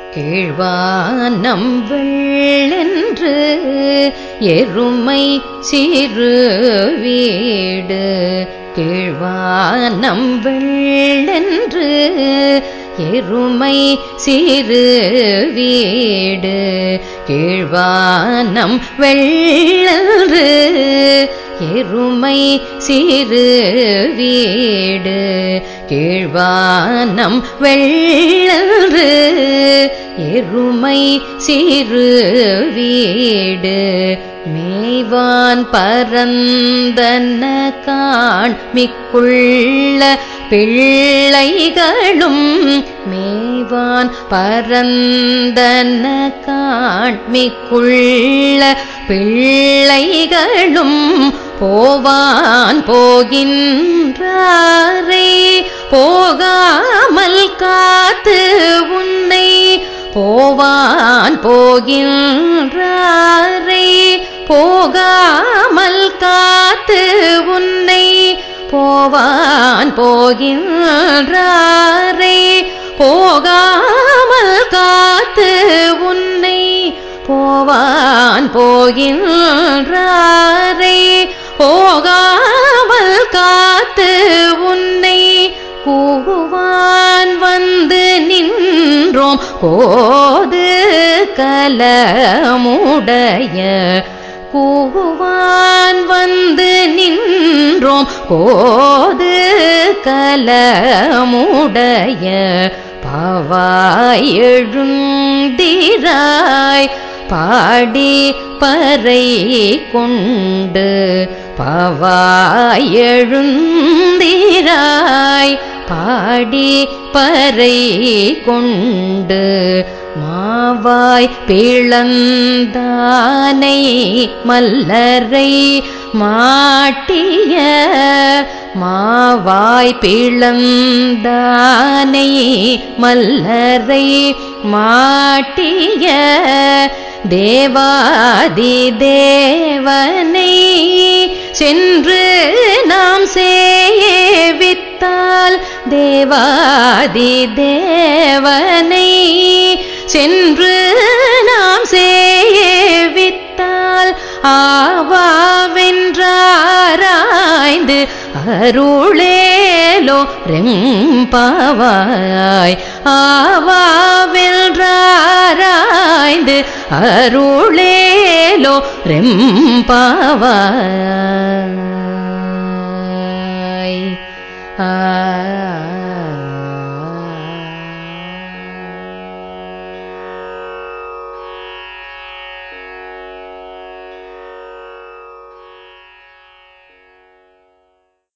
கீழ்வானம் வெள்ளென்று எருமை சிறு வீடு கீழ்வானம் வெள்ளென்று எருமை சிறு வீடு கீழ்வானம் வெள்ளென்று எருமை சிறு வீடு கீழ்வானம் வெள்ளென்று எருமை சிறு வீடு மேய்வான் பரந்தன காண் மிக்குள்ள பிள்ளைகளும் மேய்வான் பரந்தன காண் மிக்குள்ள பிள்ளைகளும் போவான் போகின்றாரே போகாமல் காத்து உன்னை போவான் போகின்றாரே போகாமல் காத்து உன்னை போவான் போகின்றாரே போகாமல் காத்து உன்னை போவான் போகின்றாரே போகாமல் காத்து உன்னை கூவான் வந்து நின்றோம் கோது கலமுடைய கூவான் வந்து நின்றோம் கோது கலமுடைய பவாய் எழுந்திராய் பாடி பறை கொண்டு பவாய் எழுந்திராய் பாடி பறை கொண்டு மாவாய் பிளந்தானை மல்லரை மாட்டிய மாவாய் பிளந்தானை மல்லரை மாட்டிய தேவாதி தேவனை சென்று நாம் சேவித்தால் தேவாதி தேவனை சென்று நாம் சேவித்தால் ஆவாவென்றாராய்ந்து அருளேலோ ரெம்பவாய் ஆவாவென்றாராய்ந்து அருளேலோ ரெம்பவாய் ஆ